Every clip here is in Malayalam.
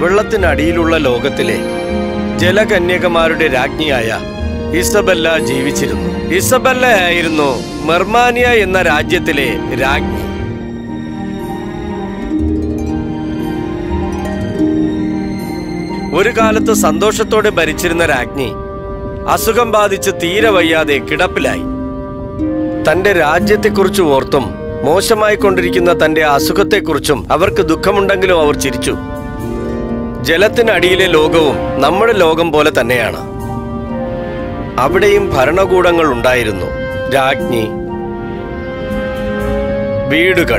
വെള്ളത്തിനടിയിലുള്ള ലോകത്തിലെ ജലകന്യകമാരുടെ രാജ്ഞിയായ ഇസബല്ല ജീവിച്ചിരുന്നു ഇസബല്ല ആയിരുന്നു മെർമാനിയ എന്ന രാജ്യത്തിലെ രാജ്ഞി ഒരു കാലത്ത് സന്തോഷത്തോടെ ഭരിച്ചിരുന്ന രാജ്ഞി അസുഖം ബാധിച്ച് തീരെ വയ്യാതെ കിടപ്പിലായി തന്റെ രാജ്യത്തെക്കുറിച്ച് ഓർത്തും മോശമായി കൊണ്ടിരിക്കുന്ന തന്റെ അസുഖത്തെക്കുറിച്ചും അവർക്ക് ദുഃഖമുണ്ടെങ്കിലും അവർ ചിരിച്ചു ജലത്തിനടിയിലെ ലോകവും നമ്മുടെ ലോകം പോലെ തന്നെയാണ് അവിടെയും ഭരണകൂടങ്ങൾ ഉണ്ടായിരുന്നു രാജ്ഞി വീടുകൾ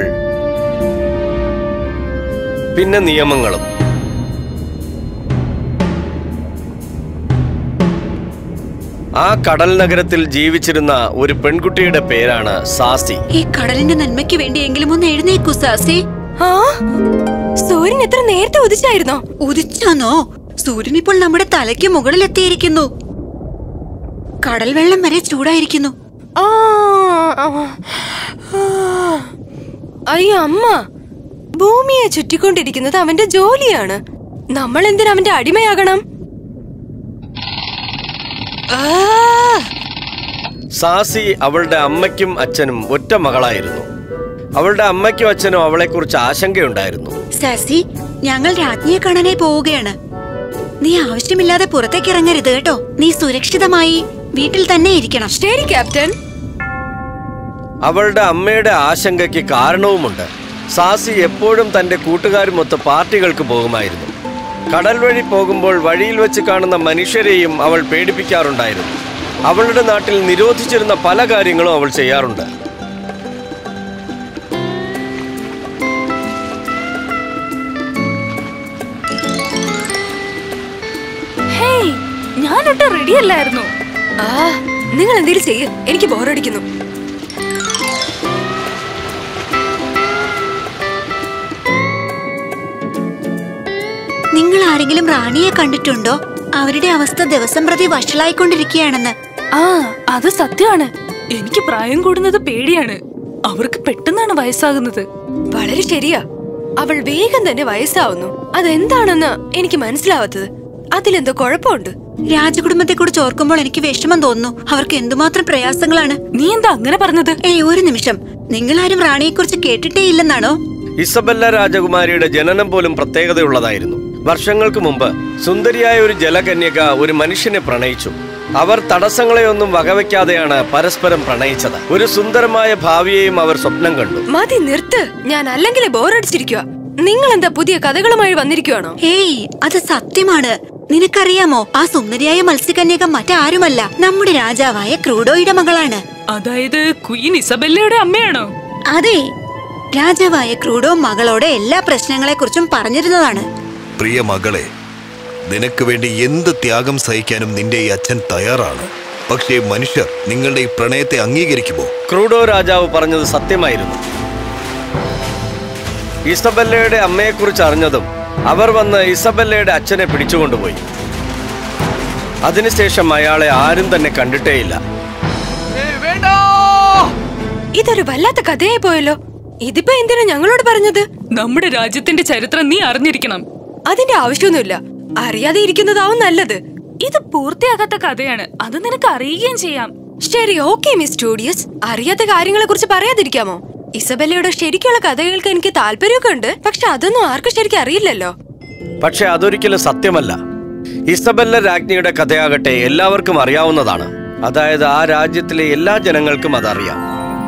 പിന്നെ നിയമങ്ങളും ആ കടൽ നഗരത്തിൽ ജീവിച്ചിരുന്ന ഒരു പെൺകുട്ടിയുടെ പേരാണ് സാസി ഈ കടലിന്റെ നന്മയ്ക്ക് വേണ്ടിയെങ്കിലും ഒന്ന് എഴുന്നേക്കൂ സാസി ആ സൂര്യൻ എത്ര നേരത്തെ ഉദിച്ചായിരുന്നോ ഉദിച്ചാന്നോ സൂര്യൻ ഇപ്പോൾ നമ്മുടെ തലയ്ക്ക് മുകളിൽ എത്തിയിരിക്കുന്നു കടൽ വെള്ളം വരെ ചൂടായിരിക്കുന്നു ആ, ആ, ആ. അയ്യോ അമ്മ ഭൂമിയെ ചുറ്റിക്കൊണ്ടിരിക്കുന്നത് അവന്റെ ജോലിയാണ് നമ്മൾ എന്തിനാ അവന്റെ അടിമയാകണം ആ, സാസി അവളുടെ അമ്മയ്ക്കും അച്ഛനും ഒറ്റ മകളായിരുന്നു അവളുടെ അമ്മയ്ക്കും അച്ഛനും അവളെക്കുറിച്ച് ആശങ്കയുണ്ടായിരുന്നു സാസി ഞങ്ങൾ രാജ്ഞിയെ കാണാനായി പോവുകയാണ് നീ ആവശ്യമില്ലാതെ പുറത്തേക്ക് ഇറങ്ങരുത് കേട്ടോ നീ സുരക്ഷിതമായി വീട്ടിൽ തന്നെ ഇരിക്കണം ശരി ക്യാപ്റ്റൻ അവളുടെ അമ്മയുടെ ആശങ്കയ്ക്ക് കാരണവുമുണ്ട് സാസി എപ്പോഴും തന്റെ കൂട്ടുകാരുമൊത്ത് പാർട്ടികൾക്ക് പോകുമായിരുന്നു കടൽ വഴി പോകുമ്പോൾ വഴിയിൽ വെച്ച് കാണുന്ന മനുഷ്യരെയും അവൾ പേടിപ്പിക്കാറുണ്ടായിരുന്നു അവളുടെ നാട്ടിൽ നിരോധിച്ചിരുന്ന പല കാര്യങ്ങളും അവൾ ചെയ്യാറുണ്ട് ഹേയ് ഞാനൊട്ട് റെഡി അല്ലായിരുന്നു ആ നിങ്ങൾ എന്തെങ്കിലും ചെയ്യ് എനിക്ക് ബോറടിക്കുന്നു നിങ്ങൾ ആരെങ്കിലും റാണിയെ കണ്ടിട്ടുണ്ടോ അവരുടെ അവസ്ഥ ദിവസം പ്രതി വഷളായിക്കൊണ്ടിരിക്കുകയാണെന്ന് ആ അത് സത്യമാണ് എനിക്ക് പ്രായം കൂടുന്നത് പേടിയാണ് അവർക്ക് പെട്ടെന്നാണ് വയസ്സാകുന്നത് വളരെ ശരിയാ അവൾ വേഗം തന്നെ വയസ്സാവുന്നു അതെന്താണെന്ന് എനിക്ക് മനസ്സിലാവാത്തത് അതിലെന്തോ കുഴപ്പമുണ്ട് രാജകുടുംബത്തെ കുറിച്ച് ഓർക്കുമ്പോൾ എനിക്ക് വിഷമം തോന്നുന്നു അവർക്ക് എന്തുമാത്രം പ്രയാസങ്ങളാണ് നീ എന്താ അങ്ങനെ പറഞ്ഞത് ഏയ് ഒരു നിമിഷം നിങ്ങളാരും റാണിയെക്കുറിച്ച് കേട്ടിട്ടേ ഇല്ലെന്നാണോ ഇസബല്ല രാജകുമാരിയുടെ ജനനം പോലും പ്രത്യേകതയുള്ളതായിരുന്നു വർഷങ്ങൾക്ക് മുമ്പ് സുന്ദരിയായ ഒരു ജലകന്യക ഒരു മനുഷ്യനെ പ്രണയിച്ചു അവർ തടസ്സങ്ങളെയൊന്നും വകവയ്ക്കാതെയാണ് പരസ്പരം പ്രണയിച്ചത് ഒരു സുന്ദരമായ ഭാവിയെയും അവർ സ്വപ്നം കണ്ടു മതി നിർത്ത് ഞാൻ അല്ലെങ്കിൽ ബോറടിച്ചിരിക്കുക നിങ്ങൾ എന്താ പുതിയ കഥകളുമായി വന്നിരിക്കുവാണോ ഏയ് അത് സത്യമാണ് നിനക്കറിയാമോ ആ സുന്ദരിയായ മത്സ്യകന്യക മറ്റാരുമല്ല നമ്മുടെ രാജാവായ ക്രൂഡോയുടെ മകളാണ് അതായത് ക്വീൻ ഇസബെല്ലയുടെ അമ്മയാണോ അതെ രാജാവായ ക്രൂഡോ മകളോട് എല്ലാ പ്രശ്നങ്ങളെക്കുറിച്ചും പറഞ്ഞിരുന്നതാണ് പ്രിയ മകളെ നിനക്ക് വേണ്ടി എന്ത് ത്യാഗം സഹിക്കാനും നിന്റെ ഈ അച്ഛൻ തയ്യാറാണ് പക്ഷേ മനുഷ്യർ നിങ്ങളുടെ ഈ പ്രണയത്തെ അംഗീകരിക്കുമോ ക്രൂഡോ രാജാവ് പറഞ്ഞത് സത്യമായിരുന്നു ഇസബല്ലയുടെ അമ്മയെക്കുറിച്ച് അറിഞ്ഞതും അവർ വന്ന് ഇസബല്ലയുടെ അച്ഛനെ പിടിച്ചുകൊണ്ടുപോയി അതിനുശേഷം അയാളെ ആരും തന്നെ കണ്ടിട്ടേയില്ല ഇതൊരു വല്ലാത്ത കഥയായി പോയല്ലോ ഇതിപ്പോ എന്തിനാ ഞങ്ങളോട് പറഞ്ഞത് നമ്മുടെ രാജ്യത്തിന്റെ ചരിത്രം നീ അറിഞ്ഞിരിക്കണം അതിന്റെ ആവശ്യമൊന്നുമില്ല അറിയാതെ ഇരിക്കുന്നതാവും നല്ലത് ഇത് പൂർത്തിയാകാത്ത കഥയാണ് അത് നിനക്ക് അറിയുകയും ചെയ്യാം ശരി ഓക്കെ മിസ് സ്റ്റുഡിയസ് അറിയാത്ത കാര്യങ്ങളെ കുറിച്ച് പറയാതിരിക്കാമോ ഇസബെല്ലയുടെ ശരിക്കുള്ള കഥകൾക്ക് എനിക്ക് താല്പര്യമൊക്കെ ഉണ്ട് പക്ഷെ അതൊന്നും ആർക്കും ശരിക്കും അറിയില്ലല്ലോ പക്ഷെ അതൊരിക്കലും സത്യമല്ല ഇസബല്ല രാജ്ഞിയുടെ കഥയാകട്ടെ എല്ലാവർക്കും അറിയാവുന്നതാണ് അതായത് ആ രാജ്യത്തിലെ എല്ലാ ജനങ്ങൾക്കും അതറിയാം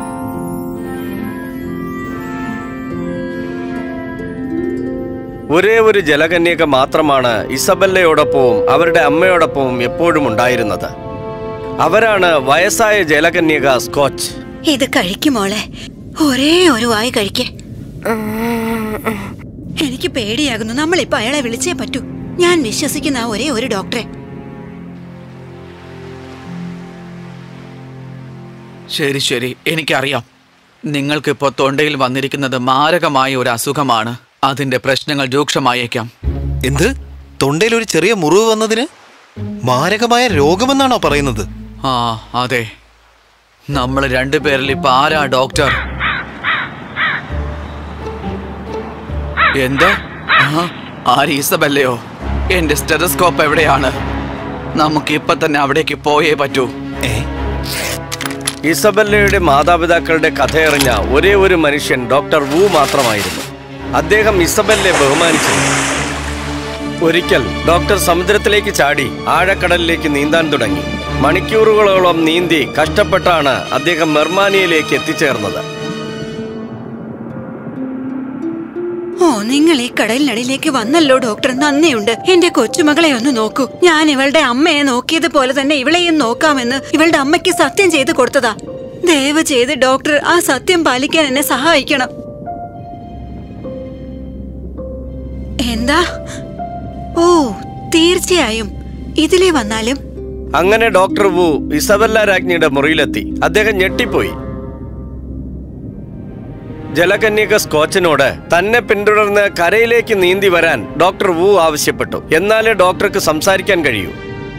ഒരേ ഒരു ജലകന്യക മാത്രമാണ് ഇസബല്ലയോടൊപ്പവും അവരുടെ അമ്മയോടൊപ്പവും എപ്പോഴും ഉണ്ടായിരുന്നത് അവരാണ് വയസ്സായ ജലകന്യക സ്കോച്ച് ഇത് കഴിക്കുമോളെ ഒരേ ഒരു വായി കഴിക്കേ എനിക്ക് പേടിയാകുന്നു നമ്മളിപ്പോ അയാളെ വിളിച്ചേ പറ്റൂ ഞാൻ വിശ്വസിക്കുന്ന ആ ഒരേ ഒരു ഡോക്ടറെ ശരി ശരി എനിക്കറിയാം നിങ്ങൾക്കിപ്പോൾ തൊണ്ടയിൽ വന്നിരിക്കുന്നത് മാരകമായ ഒരു അസുഖമാണ് അതിന്റെ പ്രശ്നങ്ങൾ രൂക്ഷമായേക്കാം എന്ത് തൊണ്ടയിൽ ഒരു ചെറിയ മുറിവ് വന്നതിന് മാരകമായ രോഗമെന്നാണോ പറയുന്നത് ആ അതെ നമ്മൾ രണ്ടുപേരിൽ ഇപ്പൊ ആരാ ഡോക്ടർ എന്താ ആ, ആര് ഇസബല്ലയോ എന്റെ സ്റ്റെതസ്കോപ്പ് എവിടെയാണ് നമുക്ക് ഇപ്പൊ തന്നെ അവിടേക്ക് പോയേ പറ്റൂ ഏ ഇസബല്ലയുടെ മാതാപിതാക്കളുടെ കഥയറിഞ്ഞ ഒരേ ഒരു മനുഷ്യൻ ഡോക്ടർ വു മാത്രമായിരുന്നു അദ്ദേഹം ഇസബല്ലെ ബഹുമാനിച്ചിരുന്നു ഒരിക്കൽ ഡോക്ടർ സമുദ്രത്തിലേക്ക് ചാടി ആഴക്കടലിലേക്ക് നീന്താൻ തുടങ്ങി മണിക്കൂറുകളോളം നീന്തി കഷ്ടപ്പെട്ടാണ് അദ്ദേഹം മെർമാനിയയിലേക്ക് എത്തിച്ചേർന്നത് ഓ നിങ്ങൾ ഈ കടലിനടിയിലേക്ക് വന്നല്ലോ ഡോക്ടർ നന്ദിയുണ്ട് എന്റെ കൊച്ചുമകളെ ഒന്ന് നോക്കൂ ഞാൻ ഇവളുടെ അമ്മയെ നോക്കിയതുപോലെ തന്നെ ഇവളെയും നോക്കാമെന്ന് ഇവളുടെ അമ്മയ്ക്ക് സത്യം ചെയ്ത് കൊടുത്തതാ ദയവ് ചെയ്ത് ഡോക്ടർ ആ സത്യം പാലിക്കാൻ എന്നെ സഹായിക്കണം എന്താ ഓ തീർച്ചയായും ഇതിലേ വന്നാലും അങ്ങനെ ഡോക്ടർ വു ഇസബല്ല രാജ്ഞിയുടെ മുറിയിലെത്തി അദ്ദേഹം ഞെട്ടിപ്പോയി ജലകന്യക സ്കോച്ചിനോട് തന്നെ പിന്തുടർന്ന് കരയിലേക്ക് നീന്തി വരാൻ ഡോക്ടർ വു ആവശ്യപ്പെട്ടു എന്നാലേ ഡോക്ടർക്ക് സംസാരിക്കാൻ കഴിയൂ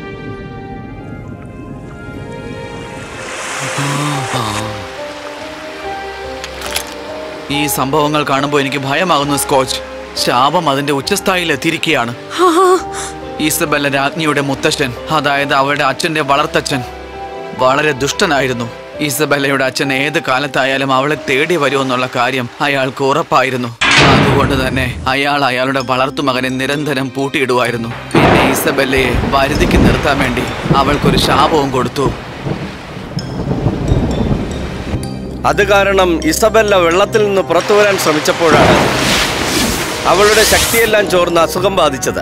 ഈ സംഭവങ്ങൾ കാണുമ്പോൾ എനിക്ക് ഭയമാകുന്നു സ്കോച്ച് ശാപം അതിന്റെ ഉച്ചസ്ഥായിയിൽ എത്തിയിരിക്കുകയാണ് ആ, ഈസബല്ല രാജ്ഞിയുടെ മുത്തശ്ശൻ അതായത് അവളുടെ അച്ഛന്റെ വളർത്തച്ഛൻ വളരെ ദുഷ്ടനായിരുന്നു ഈസബല്ലയുടെ അച്ഛൻ ഏത് കാലത്തായാലും അവളെ തേടി വരുമെന്നുള്ള കാര്യം അയാൾക്ക് ഉറപ്പായിരുന്നു അതുകൊണ്ട് തന്നെ അയാൾ അയാളുടെ വളർത്തുമകനെ നിരന്തരം പൂട്ടിയിടുമായിരുന്നു പിന്നെ ഈസബല്ലയെ വരുതിക്ക് നിർത്താൻ വേണ്ടി അവൾക്കൊരു ശാപവും കൊടുത്തു അത് കാരണം ഇസബല്ല വെള്ളത്തിൽ നിന്ന് പുറത്തു വരാൻ ശ്രമിച്ചപ്പോഴാണ് അവളുടെ ശക്തിയെല്ലാം ചോർന്ന് അസുഖം ബാധിച്ചത്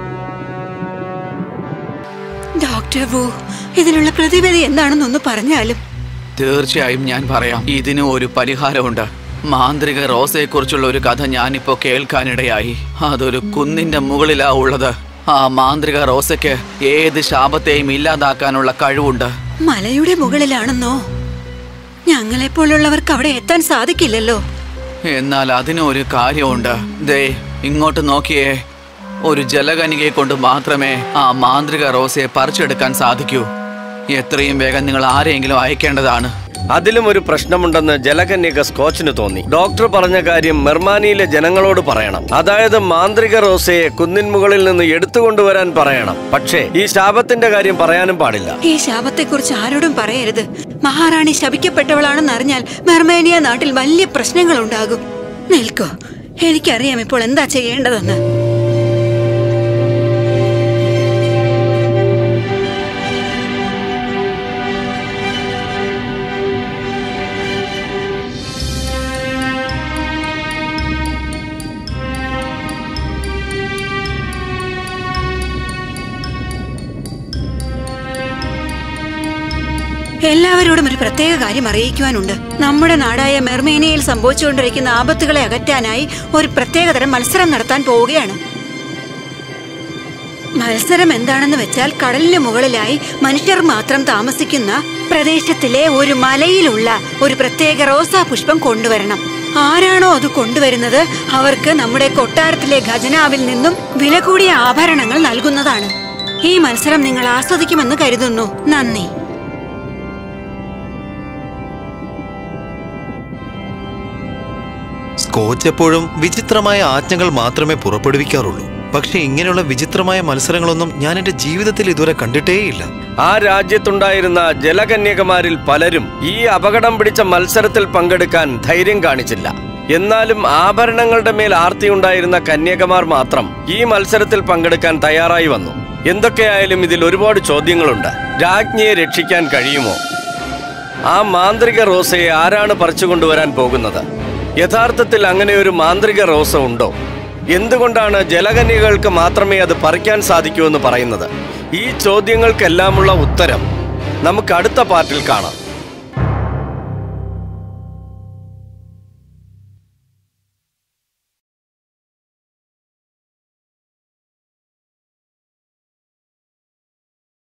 ഡോക്ടർ വു ഇതിനുള്ള പ്രതിവിധി എന്താണെന്നൊന്ന് പറഞ്ഞാലും തീർച്ചയായും ഞാൻ പറയാം ഇതിന് ഒരു പരിഹാരമുണ്ട് മാന്ത്രിക റോസയെക്കുറിച്ചുള്ള ഒരു കഥ ഞാനിപ്പോ കേൾക്കാനിടയായി അതൊരു കുന്നിന്റെ മുകളിലാ ഉള്ളത് ആ മാന്ത്രിക റോസയ്ക്ക് ഏത് ശാപത്തെയും ഇല്ലാതാക്കാനുള്ള കഴിവുണ്ട് മലയുടെ മുകളിലാണെന്നോ ഞങ്ങളെപ്പോലുള്ളവർക്ക് അവിടെ എത്താൻ സാധിക്കില്ലല്ലോ എന്നാൽ അതിന് ഒരു കാര്യമുണ്ട് ദേ ഇങ്ങോട്ട് നോക്കിയേ ഒരു ജലകനികയെ കൊണ്ട് മാത്രമേ ആ മാന്ത്രിക റോസയെ പറിച്ചെടുക്കാൻ സാധിക്കൂ എത്രയും വേഗം നിങ്ങൾ ആരെയെങ്കിലും അയക്കേണ്ടതാണ് അതിലും ഒരു പ്രശ്നമുണ്ടെന്ന് ജലകന്യക സ്കോച്ചിന് തോന്നി ഡോക്ടർ പറഞ്ഞ കാര്യം മെർമാനിയിലെ ജനങ്ങളോട് പറയണം അതായത് മാന്ത്രിക റോസയെ കുന്നിൻ മുകളിൽ നിന്ന് എടുത്തുകൊണ്ടുവരാൻ പറയണം പക്ഷേ ഈ ശാപത്തിന്റെ കാര്യം പറയാനും പാടില്ല ഈ ശാപത്തെക്കുറിച്ച് ആരോടും പറയരുത് മഹാറാണി ശപിക്കപ്പെട്ടവളാണെന്ന് അറിഞ്ഞാൽ മെർമേനിയ നാട്ടിൽ വലിയ പ്രശ്നങ്ങൾ ഉണ്ടാകും നിൽക്കോ എനിക്കറിയാം ഇപ്പോൾ എന്താ ചെയ്യേണ്ടതെന്ന് എല്ലാവരോടും ഒരു പ്രത്യേക കാര്യം അറിയിക്കുവാനുണ്ട് നമ്മുടെ നാടായ മെർമേനിയയിൽ സംഭവിച്ചുകൊണ്ടിരിക്കുന്ന ആപത്തുകളെ അകറ്റാനായി ഒരു പ്രത്യേകതരം മത്സരം നടത്താൻ പോവുകയാണ് മത്സരം എന്താണെന്ന് വെച്ചാൽ കടലിന് മുകളിലായി മനുഷ്യർ മാത്രം താമസിക്കുന്ന പ്രദേശത്തിലെ ഒരു മലയിലുള്ള ഒരു പ്രത്യേക റോസാ പുഷ്പം കൊണ്ടുവരണം ആരാണോ അത് കൊണ്ടുവരുന്നത് അവർക്ക് നമ്മുടെ കൊട്ടാരത്തിലെ ഖജനാവിൽ നിന്നും വില കൂടിയ ആഭരണങ്ങൾ നൽകുന്നതാണ് ഈ മത്സരം നിങ്ങൾ ആസ്വദിക്കുമെന്ന് കരുതുന്നു നന്ദി സ്കോച്ച് എപ്പോഴും വിചിത്രമായ ആജ്ഞകൾ മാത്രമേ പുറപ്പെടുവിക്കാറുള്ളൂ പക്ഷെ ഇങ്ങനെയുള്ള വിചിത്രമായ മത്സരങ്ങളൊന്നും ഞാൻ എന്റെ ജീവിതത്തിൽ ഇതുവരെ കണ്ടിട്ടേയില്ല ആ രാജ്യത്തുണ്ടായിരുന്ന ജലകന്യകമാരിൽ പലരും ഈ അപകടം പിടിച്ച മത്സരത്തിൽ പങ്കെടുക്കാൻ ധൈര്യം കാണിച്ചില്ല എന്നാലും ആഭരണങ്ങളുടെ മേൽ ആർത്തിയുണ്ടായിരുന്ന കന്യകമാർ മാത്രം ഈ മത്സരത്തിൽ പങ്കെടുക്കാൻ തയ്യാറായി വന്നു എന്തൊക്കെയായാലും ഇതിൽ ഒരുപാട് ചോദ്യങ്ങളുണ്ട് രാജ്ഞിയെ രക്ഷിക്കാൻ കഴിയുമോ ആ മാന്ത്രിക റോസയെ ആരാണ് പറിച്ചു കൊണ്ടുവരാൻ പോകുന്നത് യഥാർത്ഥത്തിൽ അങ്ങനെ ഒരു മാന്ത്രിക റോസ ഉണ്ടോ എന്തുകൊണ്ടാണ് ജലകന്യകൾക്ക് മാത്രമേ അത് പറിക്കാൻ സാധിക്കൂ എന്ന് പറയുന്നത് ഈ ചോദ്യങ്ങൾക്കെല്ലാമുള്ള ഉത്തരം നമുക്ക് അടുത്ത പാർട്ടിൽ കാണാം